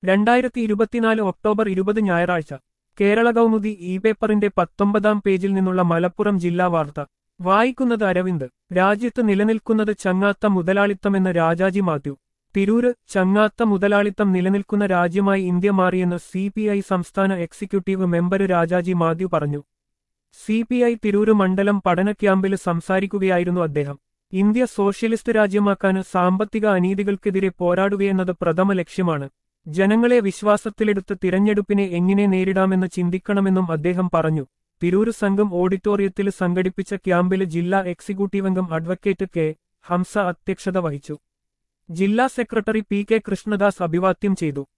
രണ്ടായിരത്തി ഇരുപത്തിനാല് ഒക്ടോബർ ഇരുപത് ഞായറാഴ്ച കേരള കൗമുദി ഇ പേപ്പറിന്റെ പത്തൊമ്പതാം പേജിൽ നിന്നുള്ള മലപ്പുറം ജില്ലാ വാർത്ത വായിക്കുന്നത് അരവിന്ദ് രാജ്യത്ത് നിലനിൽക്കുന്നത് ചങ്ങാത്ത മുതലാളിത്തമെന്ന് രാജാജി മാത്യു തിരൂര് ചങ്ങാത്ത മുതലാളിത്തം നിലനിൽക്കുന്ന രാജ്യമായി ഇന്ത്യ മാറിയെന്ന് സി പി ഐ സംസ്ഥാന എക്സിക്യൂട്ടീവ് മെമ്പര് രാജാജി മാത്യു പറഞ്ഞു സി പി ഐ തിരൂര് മണ്ഡലം പഠന ക്യാമ്പിൽ സംസാരിക്കുകയായിരുന്നു അദ്ദേഹം ഇന്ത്യ സോഷ്യലിസ്റ്റ് രാജ്യമാക്കാൻ സാമ്പത്തിക അനീതികൾക്കെതിരെ പോരാടുകയെന്നത് പ്രഥമ ലക്ഷ്യമാണ് ജനങ്ങളെ വിശ്വാസത്തിലെടുത്ത് തിരഞ്ഞെടുപ്പിനെ എങ്ങനെ നേരിടാമെന്ന് ചിന്തിക്കണമെന്നും അദ്ദേഹം പറഞ്ഞു തിരൂര് സംഘം ഓഡിറ്റോറിയത്തിൽ സംഘടിപ്പിച്ച ക്യാമ്പിൽ ജില്ലാ എക്സിക്യൂട്ടീവ് അംഗം അഡ്വക്കേറ്റ് കെ ഹംസ അധ്യക്ഷത വഹിച്ചു ജില്ലാ സെക്രട്ടറി പി കെ കൃഷ്ണദാസ് അഭിവാദ്യം ചെയ്തു